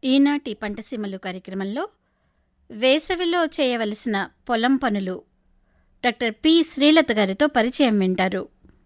ఈనాటి పంటసీమలు కార్యక్రమంలో వేసవిలో చేయవలసిన పొలం పనులు డాక్టర్ పి శ్రీలత గారితో పరిచయం వింటారు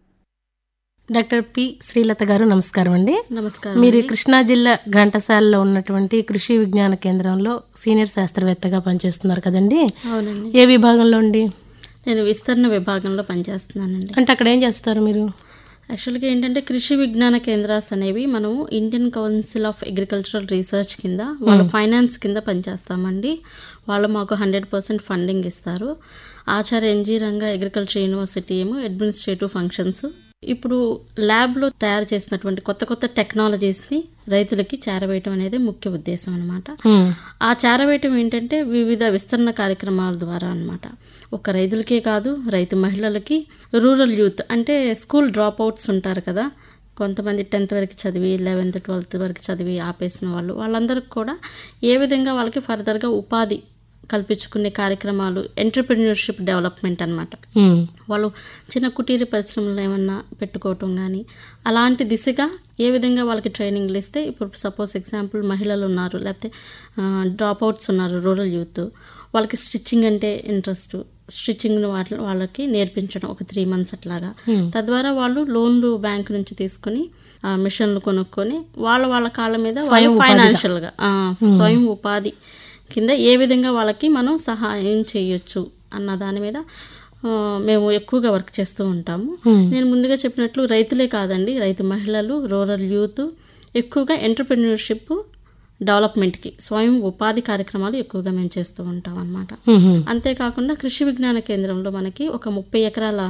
డాక్టర్ పి శ్రీలత గారు నమస్కారం అండి నమస్కారం మీరు కృష్ణా జిల్లా ఘంటసాలలో ఉన్నటువంటి కృషి విజ్ఞాన కేంద్రంలో సీనియర్ శాస్త్రవేత్తగా పనిచేస్తున్నారు కదండి అవునండి ఏ విభాగంలో అండి నేను విస్తరణ విభాగంలో పనిచేస్తున్నానండి అంటే అక్కడ ఏం చేస్తారు మీరు యాక్చువల్గా ఏంటంటే కృషి విజ్ఞాన కేంద్రాస్ అనేవి మనము Indian Council of Agricultural Research కింద వాళ్ళ ఫైనాన్స్ కింద పనిచేస్తామండి వాళ్ళు మాకు హండ్రెడ్ పర్సెంట్ ఫండింగ్ ఇస్తారు Acharya NG Ranga agriculture university ఏమో అడ్మినిస్ట్రేటివ్ ఫంక్షన్స్ ఇప్పుడు ల్యాబ్లో తయారు చేసినటువంటి కొత్త కొత్త టెక్నాలజీస్ని రైతులకి చేరవేయటం అనేది ముఖ్య ఉద్దేశం అనమాట హ్మ్. ఆ చేరవేయటం ఏంటంటే వివిధ విస్తరణ కార్యక్రమాల ద్వారా అన్నమాట ఒక రైతులకే కాదు రైతు మహిళలకి రూరల్ యూత్ అంటే స్కూల్ డ్రాప్ అవుట్స్ ఉంటారు కదా కొంతమంది టెన్త్ వరకు చదివి లెవెన్త్ ట్వెల్త్ వరకు చదివి ఆపేసిన వాళ్ళు వాళ్ళందరికీ కూడా ఏ విధంగా వాళ్ళకి ఫర్దర్గా ఉపాధి కల్పించుకునే కార్యక్రమాలు ఎంటర్ప్రిన్యూర్షిప్ డెవలప్మెంట్ అన్నమాట హ్మ్. వాళ్ళు చిన్న కుటీర పరిశ్రమలు ఏమన్నా పెట్టుకోవటం కానీ అలాంటి దిశగా ఏ విధంగా వాళ్ళకి ట్రైనింగ్లు ఇస్తే ఇప్పుడు సపోజ్ ఎగ్జాంపుల్ మహిళలు ఉన్నారు లేకపోతే డ్రాప్ అవుట్స్ ఉన్నారు రూరల్ యూత్ వాళ్ళకి స్టిచ్చింగ్ అంటే ఇంట్రెస్ట్ స్టిచ్చింగ్ వాటి వాళ్ళకి నేర్పించడం ఒక త్రీ మంత్స్ అట్లాగా తద్వారా వాళ్ళు లోన్లు బ్యాంక్ నుంచి తీసుకొని ఆ, మిషన్లు కొనుక్కొని వాళ్ళ వాళ్ళ కాళ్ళ మీద వాళ్ళు ఫైనాన్షియల్గా స్వయం ఉపాధి కింద ఏ విధంగా వాళ్ళకి మనం సహాయం చేయొచ్చు అన్న దాని మీద ఆ, మేము ఎక్కువగా వర్క్ చేస్తూ ఉంటాము నేను ముందుగా చెప్పినట్లు రైతులే కాదండి రైతు మహిళలు రూరల్ యూత్ ఎక్కువగా ఎంటర్ప్రిన్యూర్షిప్ డెవలప్మెంట్కి స్వయం ఉపాధి కార్యక్రమాలు ఎక్కువగా మేము చేస్తూ ఉంటాం అన్నమాట హ్మ్. హ్మ్. అంతేకాకుండా కృషి విజ్ఞాన కేంద్రంలో మనకి ఒక ముప్పై ఎకరాల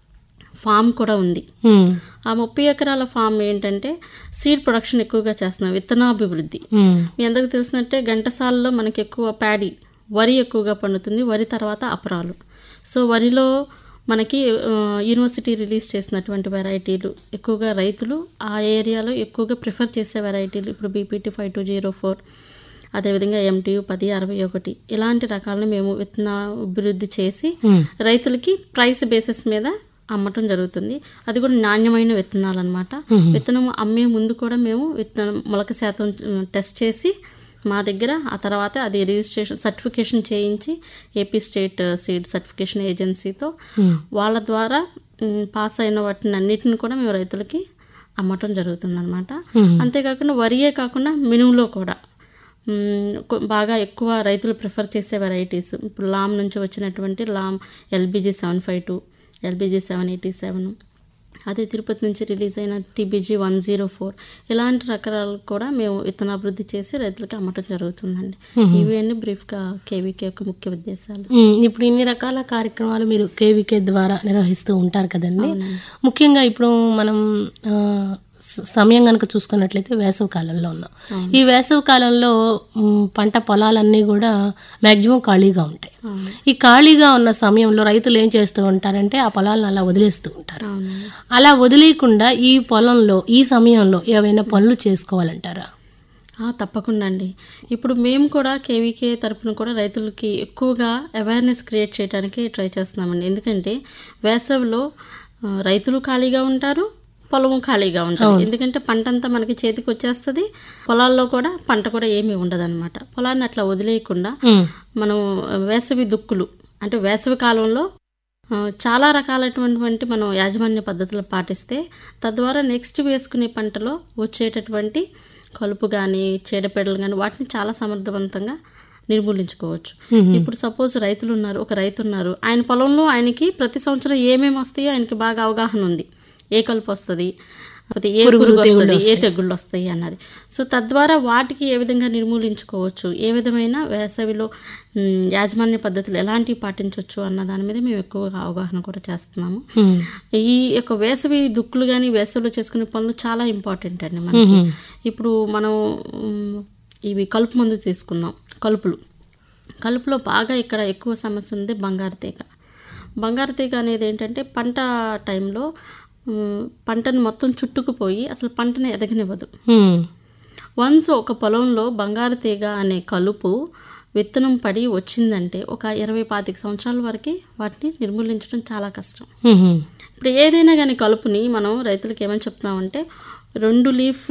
ఫామ్ కూడా ఉంది హ్మ్. ఆ ముప్పై ఎకరాల ఫామ్ ఏంటంటే సీడ్ ప్రొడక్షన్ ఎక్కువగా చేస్తున్నాం విత్తనాభివృద్ధి హ్మ్. మీ అందరికి తెలిసినట్టే ఘంటసాలలో మనకి ఎక్కువ ప్యాడీ వరి ఎక్కువగా పండుతుంది వరి తర్వాత అపరాలు సో వరిలో మనకి ఆ, యూనివర్సిటీ రిలీజ్ చేసినటువంటి వెరైటీలు ఎక్కువగా రైతులు ఆ ఏరియాలో ఎక్కువగా ప్రిఫర్ చేసే వెరైటీలు ఇప్పుడు BPT five two zero four అదేవిధంగా ఎంటీయు పది అరవై ఒకటి ఇలాంటి రకాలను మేము విత్తన అభివృద్ధి చేసి రైతులకి ప్రైస్ బేసిస్ మీద అమ్మటం జరుగుతుంది అది కూడా నాణ్యమైన విత్తనాలు అనమాట విత్తనం అమ్మే ముందు కూడా మేము విత్తనం మొలక శాతం ఉమ్, టెస్ట్ చేసి మా దగ్గర ఆ తర్వాత అది రిజిస్ట్రేషన్ సర్టిఫికేషన్ చేయించి ఏపీ స్టేట్ సీడ్ సర్టిఫికేషన్ ఏజెన్సీతో వాళ్ళ ద్వారా ఉమ్, పాస్ అయిన వాటిని అన్నిటిని కూడా మేము రైతులకి అమ్మటం జరుగుతుంది అనమాట అంతేకాకుండా వరియే కాకుండా మినుములో కూడా మ్మ్, కొ- బాగా ఎక్కువ రైతులు ప్రిఫర్ చేసే వెరైటీస్ ఇప్పుడు లామ్ నుంచి వచ్చినటువంటి Lam LBG seven five two LBG seven eighty seven అదే తిరుపతి నుంచి రిలీజ్ అయిన టీబీజీ వన్ జీరో ఫోర్ ఇలాంటి రకాలు కూడా మేము విత్తనాభివృద్ధి చేసి రైతులకి అమ్మటం జరుగుతుందండి ఇవి అన్ని బ్రీఫ్గా కేవీకే యొక్క ముఖ్య ఉద్దేశాలు ఉమ్, ఇప్పుడు ఇన్ని రకాల కార్యక్రమాలు మీరు కేవీకే ద్వారా నిర్వహిస్తూ ఉంటారు కదండి ముఖ్యంగా ఇప్పుడు మనం ఆ, స- సమయం కనుక చూసుకున్నట్లయితే వేసవి కాలంలో ఉన్నాం ఈ వేసవి కాలంలో ఉమ్, పంట పొలాలన్నీ కూడా మాక్సిమం ఖాళీగా ఉంటాయి ఈ ఖాళీగా ఉన్న సమయంలో రైతులు ఏం చేస్తూ ఉంటారంటే ఆ పొలాలను అలా వదిలేస్తూ ఉంటారు అవునండి అలా వదిలేయకుండా ఈ పొలంలో ఈ సమయంలో ఏవైనా పనులు చేసుకోవాలంటారా ఆ, తప్పకుండా అండి ఇప్పుడు మేము కూడా కేవీకే తరపున కూడా రైతులకి ఎక్కువగా అవేర్నెస్ క్రియేట్ చేయడానికి ట్రై చేస్తున్నామండి ఎందుకంటే వేసవిలో ఆ, రైతులు ఖాళీగా ఉంటారు పొలము ఖాళీగా ఉంటుంది ఎందుకంటే పంట అంతా మనకి చేతికి వచ్చేస్తుంది పొలాల్లో కూడా పంట కూడా ఏమీ ఉండదన్నమాట పొలాన్ని అట్లా వదిలేయకుండా ఉమ్, మనం వేసవి దుక్కులు అంటే వేసవి కాలంలో ఆ, చాలా రకాలైనటువంటి మనం యాజమాన్య పద్ధతులు పాటిస్తే తద్వారా నెక్స్ట్ వేసుకునే పంటలో వచ్చేటటువంటి కలుపు కానీ చీడపీడలు కానీ వాటిని చాలా సమర్థవంతంగా నిర్మూలించుకోవచ్చు ఇప్పుడు సపోజ్ రైతులు ఉన్నారు ఒక రైతు ఉన్నారు ఆయన పొలంలో ఆయనకి ప్రతి సంవత్సరం ఏమేమి వస్తాయో ఆయనకి బాగా అవగాహన ఉంది ఏ కలుపు వస్తుంది లేకపోతే ఏ పురుగు వస్తుంది ఏ తెగుళ్ళు వస్తాయి అన్నది సో తద్వారా వాటికి ఏ విధంగా నిర్మూలించుకోవచ్చు ఏ విధమైన వేసవిలో మ్, యాజమాన్య పద్ధతులు ఎలాంటివి పాటించవచ్చు అన్న దాని మీద మేము ఎక్కువగా అవగాహన కూడా చేస్తున్నాము ఉమ్, ఈ యొక్క వేసవి దుక్కులు కానీ వేసవిలో చేసుకునే పనులు చాలా ఇంపార్టెంట్ అండి మనకి ఇప్పుడు మనం మ్, ఇవి కలుపు మందు తీసుకుందాం కలుపులు కలుపులో బాగా ఇక్కడ ఎక్కువ సమస్య ఉంది బంగారు తీగ బంగారు తీగ అనేది ఏంటంటే పంట టైంలో మ్, పంటను మొత్తం చుట్టుకుపోయి అసలు పంటని ఎదగనివ్వదు ఉమ్, వన్స్ ఒక పొలంలో బంగారు తీగ అనే కలుపు విత్తనం పడి వచ్చిందంటే ఒక ఇరవై పాతిక సంవత్సరాల వరకు వాటిని నిర్మూలించడం చాలా కష్టం ఉమ్, ఇప్పుడు ఏదైనా కానీ కలుపుని మనం రైతులకి ఏమని చెప్తున్నామంటే రెండు లీఫ్లు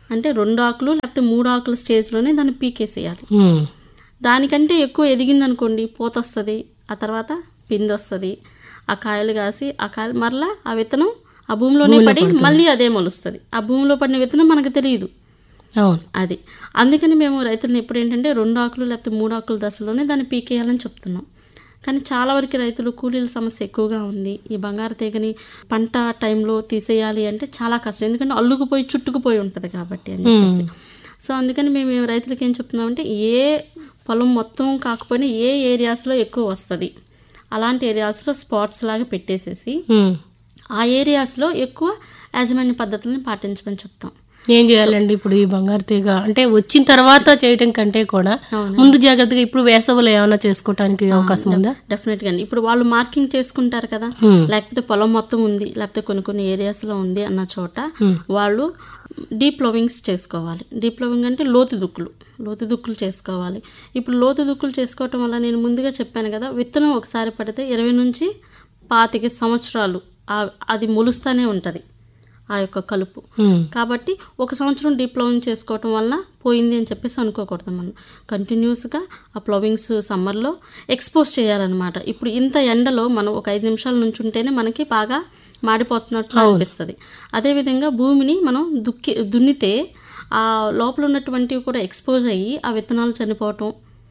అంటే రెండు ఆకులు లేకపోతే మూడు ఆకుల స్టేజ్లోనే దాన్ని పీకేసేయాలి ఉమ్. దానికంటే ఎక్కువ ఎదిగింది అనుకోండి పూత వస్తుంది ఆ తర్వాత పిండి వస్తుంది ఆ కాయలు కాసి ఆ కాయలు మరలా ఆ విత్తనం ఆ భూమిలోనే పడి మళ్ళీ అదే మొలుస్తుంది ఆ భూమిలో పడిన విత్తనం మనకు తెలియదు అవును అది అందుకని మేము రైతులను ఎప్పుడు ఏంటంటే రెండు ఆకులు లేకపోతే మూడు ఆకుల దశలోనే దాన్ని పీకేయాలని చెప్తున్నాం కానీ చాలా వరకు రైతులు కూలీల సమస్య ఎక్కువగా ఉంది ఈ బంగారు తీగని పంట టైంలో తీసేయాలి అంటే చాలా కష్టం ఎందుకంటే అల్లుకుపోయి చుట్టుకుపోయి ఉంటుంది కాబట్టి అని చెప్పేసి సో అందుకని మేము ఈ రైతులకి ఏం చెప్తున్నామంటే ఏ పొలం మొత్తం కాకపోయినా ఏ ఏరియాస్లో ఎక్కువ వస్తుంది అలాంటి ఏరియాస్లో స్పాట్స్ లాగా పెట్టేసేసి ఉమ్. ఆ ఏరియాస్లో ఎక్కువ యాజమాన్య పద్ధతులను పాటించమని చెప్తాం ఏం చేయాలండి ఇప్పుడు ఈ బంగారు తీగ అంటే వచ్చిన తర్వాత చేయటం కంటే కూడా అవును. ముందు జాగ్రత్తగా ఇప్పుడు వేసవిలో ఏమైనా చేసుకోవటానికి అవకాశం ఉందా డెఫినెట్గా అండి ఇప్పుడు వాళ్ళు మార్కింగ్ చేసుకుంటారు కదా లేకపోతే పొలం మొత్తం ఉంది లేకపోతే కొన్ని కొన్ని ఏరియాస్లో ఉంది అన్న చోట వాళ్ళు డీప్ ప్లవింగ్స్ చేసుకోవాలి డీప్ ప్లవింగ్ అంటే లోతు దుక్కులు లోతు దుక్కులు చేసుకోవాలి ఇప్పుడు లోతు దుక్కులు చేసుకోవటం వల్ల నేను ముందుగా చెప్పాను కదా విత్తనం ఒకసారి పడితే ఇరవై నుంచి పాతిక సంవత్సరాలు ఆ- అది మొలుస్తూనే ఉంటుంది ఆ యొక్క కలుపు ఉమ్. కాబట్టి ఒక సంవత్సరం డీప్ ప్లవింగ్ చేసుకోవటం వలన పోయింది అని చెప్పేసి అనుకోకూడదు మనం కంటిన్యూస్గా ఆ ప్లవింగ్స్ సమ్మర్లో ఎక్స్పోజ్ చేయాలన్నమాట ఇప్పుడు ఇంత ఎండలో మనం ఒక ఐదు నిమిషాల నుంచి ఉంటేనే మనకి బాగా మాడిపోతున్నట్లు అనిపిస్తుంది అదేవిధంగా భూమిని మనం దుక్కి దున్నితే ఆ లోపల ఉన్నటువంటివి కూడా ఎక్స్పోజ్ అయ్యి ఆ విత్తనాలు చనిపోవటం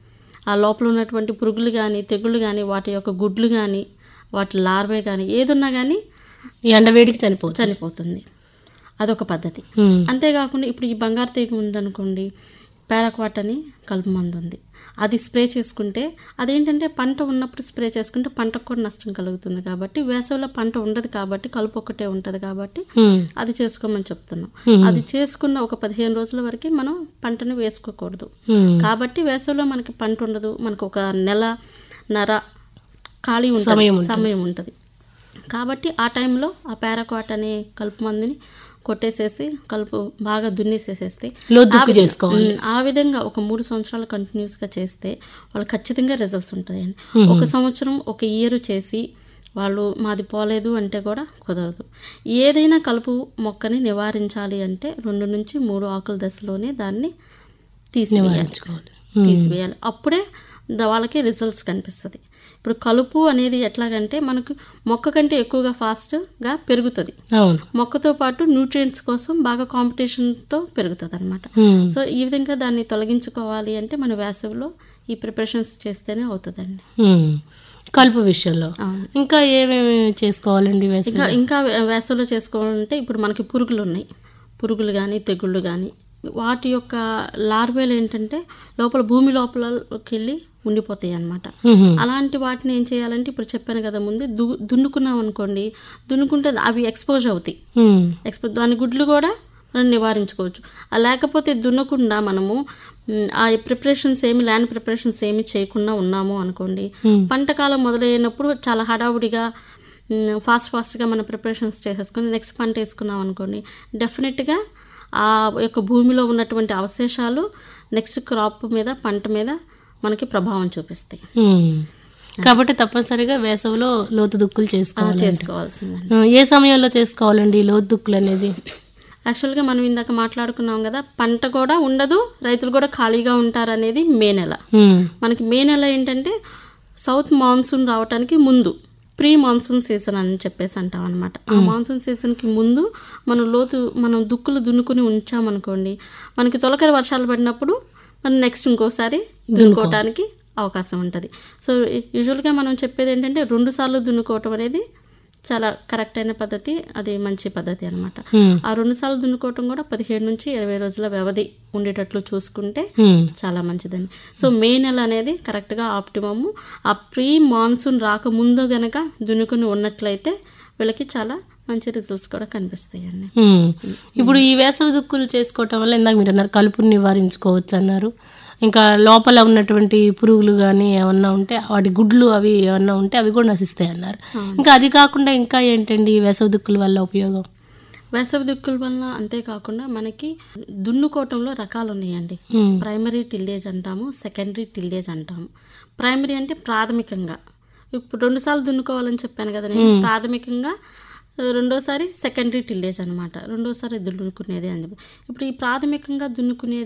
ఆ లోపల ఉన్నటువంటి పురుగులు కానీ తెగుళ్ళు కానీ వాటి యొక్క గుడ్లు కానీ వాటి లార్వే కానీ ఏదున్నా కానీ ఈ ఎండవేడికి చనిపోవచ్చు చనిపోతుంది అదొక పద్ధతి ఉమ్. అంతేకాకుండా ఇప్పుడు ఈ బంగారు తీగ ఉందనుకోండి పారాక్వాట్ అని కలుపు మందు ఉంది అది స్ప్రే చేసుకుంటే అదేంటంటే పంట ఉన్నప్పుడు స్ప్రే చేసుకుంటే పంటకు కూడా నష్టం కలుగుతుంది కాబట్టి వేసవిలో పంట ఉండదు కాబట్టి కలుపు ఒక్కటే ఉంటుంది కాబట్టి ఉమ్. అది చేసుకోమని చెప్తున్నాం అది చేసుకున్న ఒక పదిహేను రోజుల వరకు మనం పంటని వేసుకోకూడదు ఉమ్. కాబట్టి వేసవిలో మనకి పంట ఉండదు మనకు ఒక నెల నర ఖాళీ ఉంటుంది సమయం ఉంటుంది కాబట్టి ఆ టైంలో ఆ పారాక్వాట్ అనే కలుపు మందుని కొట్టేసేసి కలుపు బాగా దున్నేసేసేస్తే లోతుక్కు ఆ- చేసుకోవాలి. ఉమ్, ఆ విధంగా ఒక మూడు సంవత్సరాలు కంటిన్యూస్గా చేస్తే వాళ్ళు ఖచ్చితంగా రిజల్ట్స్ ఉంటాయండి ఒక సంవత్సరం ఒక ఇయర్ చేసి వాళ్ళు మాది పోలేదు అంటే కూడా కుదరదు ఏదైనా కలుపు మొక్కని నివారించాలి అంటే రెండు నుంచి మూడు ఆకుల దశలోనే దాన్ని తీసివేయాలి నివారించుకోవాలి. తీసివేయాలి అప్పుడే ద- వాళ్ళకి రిజల్ట్స్ కనిపిస్తుంది ఇప్పుడు కలుపు అనేది ఎట్లాగంటే మనకు మొక్క కంటే ఎక్కువగా ఫాస్ట్గా పెరుగుతుంది అవును మొక్కతో పాటు న్యూట్రియంట్స్ కోసం బాగా కాంపిటీషన్తో పెరుగుతుంది అనమాట ఉమ్. సో ఈ విధంగా దాన్ని తొలగించుకోవాలి అంటే మన వేసవిలో ఈ ప్రిపరేషన్స్ చేస్తేనే అవుతుందండి ఉమ్. కలుపు విషయంలో అవును. ఇంకా ఏమేమి చేసుకోవాలండి వేసవి ఇంకా ఇంకా వే- వేసవిలో చేసుకోవాలంటే ఇప్పుడు మనకి పురుగులు ఉన్నాయి పురుగులు కానీ తెగుళ్ళు కానీ వాటి యొక్క లార్వేలు ఏంటంటే లోపల భూమి లోపలకి వెళ్ళి ఉండిపోతాయి అన్నమాట ఉహు. అలాంటి వాటిని ఏం చేయాలంటే ఇప్పుడు చెప్పాను కదా ముందు దు దున్నుకున్నాం అనుకోండి దున్నుకుంటే అవి ఎక్స్పోజ్ అవుతాయి ఉమ్. ఎక్స్పోజ్ దాని గుడ్లు కూడా మనం నివారించుకోవచ్చు ఆ లేకపోతే దున్నకుండా మనము మ్, ఆ ప్రిపరేషన్స్ ఏమి ల్యాండ్ ప్రిపరేషన్స్ ఏమి చేయకుండా ఉన్నాము అనుకోండి పంట కాలం మొదలైనప్పుడు చాలా హడావుడిగా మ్, ఫాస్ట్ ఫాస్ట్గా మన ప్రిపరేషన్స్ చేసేసుకొని నెక్స్ట్ పంట వేసుకున్నాం అనుకోండి డెఫినెట్గా ఆ యొక్క భూమిలో ఉన్నటువంటి అవశేషాలు నెక్స్ట్ క్రాప్ మీద పంట మీద మనకి ప్రభావం చూపిస్తాయి ఉమ్. కాబట్టి తప్పనిసరిగా వేసవిలో లోతు దుక్కులు చేసుకోవాలి చేసుకోవాల్సిందండి ఆ, ఏ సమయంలో చేసుకోవాలండి ఈ లోతు దుక్కులు అనేది యాక్చువల్గా మనం ఇందాక మాట్లాడుకున్నాం కదా పంట కూడా ఉండదు రైతులు కూడా ఖాళీగా ఉంటారు అనేది మే నెల ఉమ్. మనకి మే నెల ఏంటంటే సౌత్ మాన్సూన్ రావడానికి ముందు ప్రీ మాన్సూన్ సీజన్ అని చెప్పేసి అంటాం అనమాట ఆ మాన్సూన్ సీజన్కి ముందు మనం లోతు మనం దుక్కులు దున్నుకుని ఉంచామనుకోండి మనకి తొలకరి వర్షాలు పడినప్పుడు మనం నెక్స్ట్ ఇంకోసారి దున్నుకోవడానికి అవకాశం ఉంటుంది సో యూజువల్గా మనం చెప్పేది ఏంటంటే రెండు సార్లు దున్నుకోవటం అనేది చాలా కరెక్ట్ అయిన పద్ధతి అది మంచి పద్ధతి అనమాట ఉమ్. ఆ రెండు సార్లు దున్నుకోవటం కూడా పదిహేడు నుంచి ఇరవై రోజుల వ్యవధి ఉండేటట్లు చూసుకుంటే ఉమ్. చాలా మంచిదండి సో మే నెల అనేది కరెక్ట్గా ఆప్టిమమ్ ఆ ప్రీ మాన్సూన్ రాకముందు గనక దున్నుకుని ఉన్నట్లయితే వీళ్ళకి చాలా మంచి రిజల్ట్స్ కూడా కనిపిస్తాయండి ఉమ్. ఇప్పుడు ఈ వేసవి దుక్కులు చేసుకోవటం వల్ల ఇందాక మీరు అన్నారు కలుపుని నివారించుకోవచ్చు అన్నారు ఇంకా లోపల ఉన్నటువంటి పురుగులు కానీ ఏమన్నా ఉంటే వాటి గుడ్లు అవి ఏమన్నా ఉంటే అవి కూడా నశిస్తాయి అన్నారు ఇంకా అది కాకుండా ఇంకా ఏంటండి ఈ వేసవి దుక్కుల వల్ల ఉపయోగం వేసవి దిక్కుల వలన అంతేకాకుండా మనకి దున్నుకోవటంలో రకాలు ఉన్నాయండి ఉమ్. ప్రైమరీ టిల్లేజ్ అంటాము సెకండరీ టిల్లేజ్ అంటాము ప్రైమరీ అంటే ప్రాథమికంగా ఇప్పుడు రెండుసార్లు దున్నుకోవాలని చెప్పాను కదా నేను ప్రాథమికంగా రెండోసారి సెకండరీ టిల్లేజ్ అనమాట రెండోసారి దున్నుకునేది అని చెప్పి ఇప్పుడు ఈ ప్రాథమికంగా దున్నుకునేది